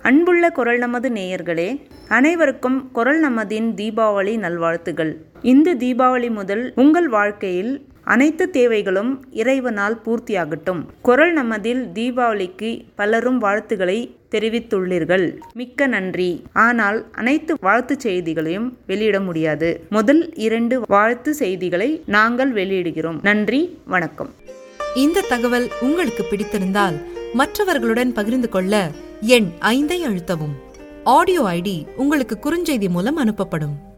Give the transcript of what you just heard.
அன்புள்ள குரல் நமது நேயர்களே அனைவருக்கும் குரல் நமதின் தீபாவளி நல்வாழ்த்துகள் இந்த தீபாவளி முதல் உங்கள் வாழ்க்கையில் அனைத்து தேவைகளும் இறைவனால் பூர்த்தியாகட்டும் குரல் நமதில் தீபாவளிக்கு பலரும் வாழ்த்துக்களை தெரிவித்துள்ளீர்கள் மிக்க நன்றி ஆனால் அனைத்து வாழ்த்து செய்திகளையும் வெளியிட முடியாது முதல் இரண்டு வாழ்த்து செய்திகளை நாங்கள் வெளியிடுகிறோம் நன்றி வணக்கம் இந்த தகவல் உங்களுக்கு பிடித்திருந்தால் மற்றவர்களுடன் பகிர்ந்து கொள்ள எண் ஐந்தை அழுத்தவும் ஆடியோ ஐடி உங்களுக்கு குறுஞ்செய்தி மூலம் அனுப்பப்படும்